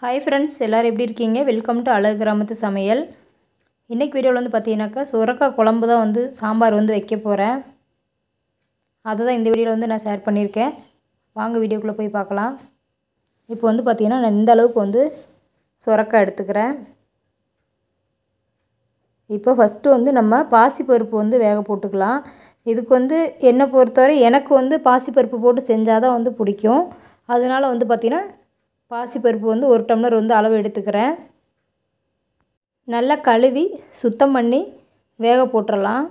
hi friends எல்லோரும் எப்படி இருக்கீங்க வெல்கம் டு அழகு கிராமத்து சமையல் இன்றைக்கி வீடியோவில் வந்து பார்த்தீங்கன்னாக்கா சுரக்காய் குழம்பு தான் வந்து சாம்பார் வந்து வைக்க போகிறேன் அதை தான் இந்த வீடியோவில் வந்து நான் ஷேர் பண்ணியிருக்கேன் வாங்க வீடியோக்குள்ளே போய் பார்க்கலாம் இப்போ வந்து பார்த்திங்கன்னா நான் இந்த அளவுக்கு வந்து சுரக்காய் எடுத்துக்கிறேன் இப்போ ஃபஸ்ட்டு வந்து நம்ம பாசிப்பருப்பு வந்து வேக போட்டுக்கலாம் இதுக்கு வந்து என்னை பொறுத்தவரை எனக்கு வந்து பாசிப்பருப்பு போட்டு செஞ்சால் தான் வந்து பிடிக்கும் அதனால் வந்து பார்த்திங்கன்னா பாசிப்பருப்பு வந்து ஒரு டம்ளர் வந்து அளவு எடுத்துக்கிறேன் நல்லா கழுவி சுத்தம் பண்ணி வேக போட்டுடலாம்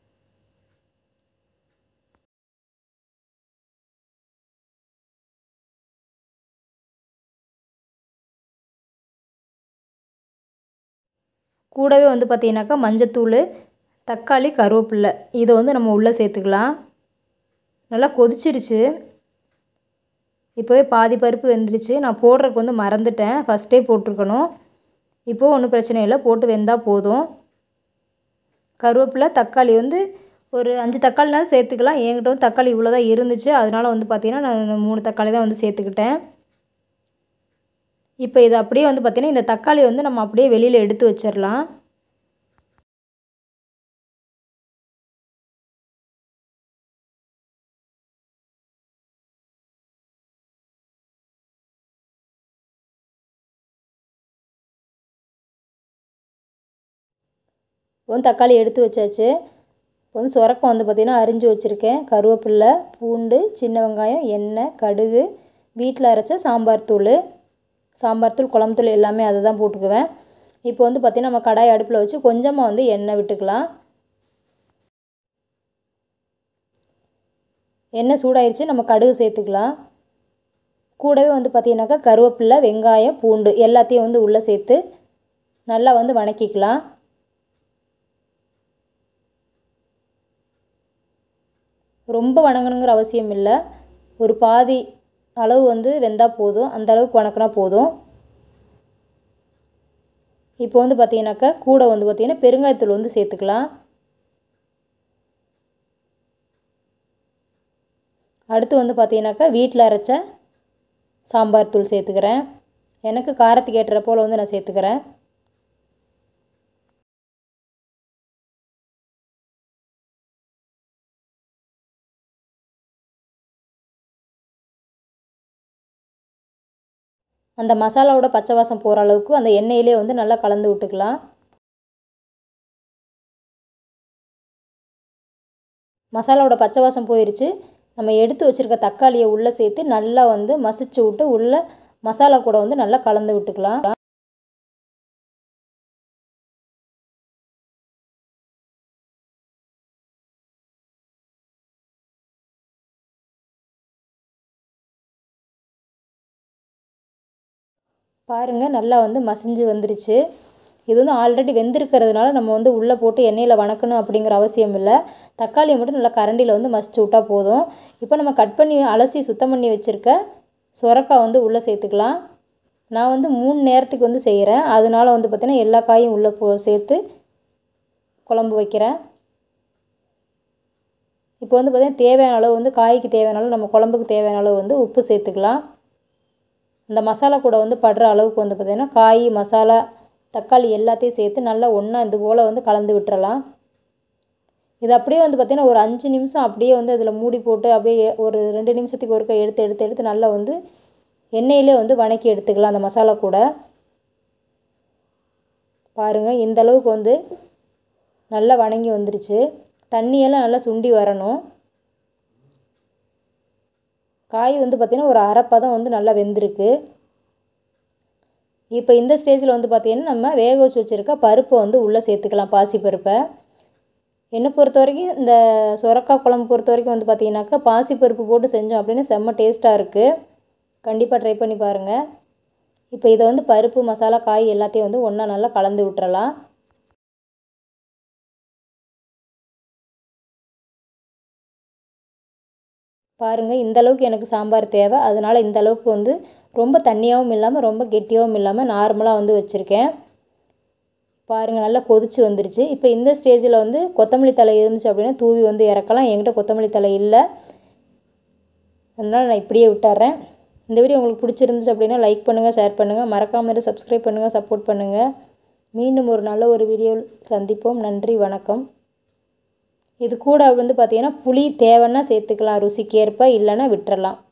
கூடவே வந்து பார்த்திங்கனாக்கா மஞ்சத்தூள் தக்காளி கருவேப்பில்லை இதை வந்து நம்ம உள்ளே சேர்த்துக்கலாம் நல்லா கொதிச்சிருச்சு இப்போவே பாதி பருப்பு வெந்துருச்சு நான் போடுறதுக்கு வந்து மறந்துட்டேன் ஃபஸ்ட்டே போட்டிருக்கணும் இப்போது ஒன்றும் பிரச்சனை இல்லை போட்டு வெந்தால் போதும் கருவேப்பிலை தக்காளி வந்து ஒரு அஞ்சு தக்காளினாலும் சேர்த்துக்கலாம் என்கிட்ட வந்து தக்காளி இவ்வளோ தான் இருந்துச்சு அதனால் வந்து பார்த்திங்கன்னா நான் மூணு தக்காளி தான் வந்து சேர்த்துக்கிட்டேன் இப்போ இது அப்படியே வந்து பார்த்திங்கன்னா இந்த தக்காளி வந்து நம்ம அப்படியே வெளியில் எடுத்து வச்சிடலாம் இப்போ வந்து தக்காளி எடுத்து வச்சாச்சு இப்போ வந்து சுரக்கம் வந்து பார்த்திங்கன்னா அரிஞ்சு வச்சுருக்கேன் கருவேப்பில்லை பூண்டு சின்ன வெங்காயம் எண்ணெய் கடுகு வீட்டில் அரைச்ச சாம்பார் தூள் சாம்பார் தூள் குழம்பு தூள் எல்லாமே அதை தான் போட்டுக்குவேன் இப்போ வந்து பார்த்திங்கன்னா நம்ம கடாய் அடுப்பில் வச்சு கொஞ்சமாக வந்து எண்ணெய் விட்டுக்கலாம் எண்ணெய் சூடாயிருச்சு நம்ம கடுகு சேர்த்துக்கலாம் கூடவே வந்து பார்த்திங்கனாக்கா கருவேப்பில்லை வெங்காயம் பூண்டு எல்லாத்தையும் வந்து உள்ளே சேர்த்து நல்லா வந்து வணக்கிக்கலாம் ரொம்ப வணங்கணுங்கிற அவசியம் இல்லை ஒரு பாதி அளவு வந்து வெந்தால் போதும் அந்த அளவுக்கு வணக்கினா போதும் இப்போ வந்து பார்த்தீங்கன்னாக்கா கூட வந்து பார்த்திங்கன்னா பெருங்காயத்தூள் வந்து சேர்த்துக்கலாம் அடுத்து வந்து பார்த்தீங்கன்னாக்கா வீட்டில் அரைச்ச சாம்பார் தூள் சேர்த்துக்கிறேன் எனக்கு காரத்துக்கு ஏற்ற போல் வந்து நான் சேர்த்துக்கிறேன் அந்த மசாலாவோட பச்சை வாசம் போகிற அளவுக்கு அந்த எண்ணெயிலே வந்து நல்லா கலந்து விட்டுக்கலாம் மசாலாவோட பச்சை வாசம் போயிடுச்சு நம்ம எடுத்து வச்சுருக்க தக்காளியை உள்ளே சேர்த்து நல்லா வந்து மசிச்சு விட்டு உள்ளே மசாலா கூட வந்து நல்லா கலந்து விட்டுக்கலாம் பாருங்கள் நல்லா வந்து மசிஞ்சு வந்துருச்சு இது வந்து ஆல்ரெடி வெந்திருக்கிறதுனால நம்ம வந்து உள்ளே போட்டு எண்ணெயில் வணக்கணும் அப்படிங்கிற அவசியம் இல்லை தக்காளியை மட்டும் நல்லா கரண்டியில் வந்து மசிச்சு விட்டால் போதும் இப்போ நம்ம கட் பண்ணி அலசி சுத்தம் பண்ணி வச்சுருக்க சுரக்காய் வந்து உள்ளே சேர்த்துக்கலாம் நான் வந்து மூணு நேரத்துக்கு வந்து செய்கிறேன் அதனால வந்து பார்த்திங்கன்னா எல்லா காயும் உள்ளே போ சேர்த்து குழம்பு வைக்கிறேன் இப்போ வந்து பார்த்திங்கன்னா தேவையான அளவு வந்து காய்க்கு தேவையான அளவு நம்ம குழம்புக்கு தேவையான அளவு வந்து உப்பு சேர்த்துக்கலாம் இந்த மசாலா கூட வந்து படுற அளவுக்கு வந்து பார்த்திங்கன்னா காய் மசாலா தக்காளி எல்லாத்தையும் சேர்த்து நல்லா ஒன்றா இது போல் வந்து கலந்து விட்டுறலாம் இது அப்படியே வந்து பார்த்திங்கன்னா ஒரு அஞ்சு நிமிஷம் அப்படியே வந்து அதில் மூடி போட்டு அப்படியே ஒரு ரெண்டு நிமிஷத்துக்கு ஒருக்கா எடுத்து எடுத்து எடுத்து நல்லா வந்து எண்ணெயிலே வந்து வணக்கி எடுத்துக்கலாம் அந்த மசாலா கூட பாருங்கள் இந்த அளவுக்கு வந்து நல்லா வணங்கி வந்துருச்சு தண்ணியெல்லாம் நல்லா சுண்டி வரணும் காய் வந்து பார்த்திங்கன்னா ஒரு அரைப்பதம் வந்து நல்லா வெந்திருக்கு இப்போ இந்த ஸ்டேஜில் வந்து பார்த்திங்கன்னா நம்ம வேக வச்சு வச்சுருக்க பருப்பை வந்து உள்ளே சேர்த்துக்கலாம் பாசி பருப்பை என்னை பொறுத்த வரைக்கும் இந்த சுரக்காய் குழம்பு பொறுத்த வரைக்கும் வந்து பார்த்திங்கனாக்கா பாசி பருப்பு போட்டு செஞ்சோம் அப்படின்னு செம்ம டேஸ்ட்டாக இருக்குது கண்டிப்பாக ட்ரை பண்ணி பாருங்கள் இப்போ இதை வந்து பருப்பு மசாலா காய் எல்லாத்தையும் வந்து ஒன்றா நல்லா கலந்து விட்டுறலாம் பாருங்கள் இந்த அளவுக்கு எனக்கு சாம்பார் தேவை அதனால் இந்த அளவுக்கு வந்து ரொம்ப தண்ணியாகவும் இல்லாமல் ரொம்ப கெட்டியாகவும் இல்லாமல் நார்மலாக வந்து வச்சுருக்கேன் பாருங்கள் நல்லா கொதிச்சு வந்துருச்சு இப்போ இந்த ஸ்டேஜில் வந்து கொத்தமல்லி தலை இருந்துச்சு அப்படின்னா தூவி வந்து இறக்கலாம் என்கிட்ட கொத்தமல்லி தலை இல்லை அதனால் நான் இப்படியே விட்டுறேன் இந்த வீடியோ உங்களுக்கு பிடிச்சிருந்துச்சு அப்படின்னா லைக் பண்ணுங்கள் ஷேர் பண்ணுங்கள் மறக்காமல் சப்ஸ்கிரைப் பண்ணுங்கள் சப்போர்ட் பண்ணுங்கள் மீண்டும் ஒரு நல்ல ஒரு வீடியோவில் சந்திப்போம் நன்றி வணக்கம் இது கூட வந்து பார்த்திங்கன்னா புளி தேவைன்னா சேர்த்துக்கலாம் ருசிக்கேற்ப இல்லைன்னா விட்டுறலாம்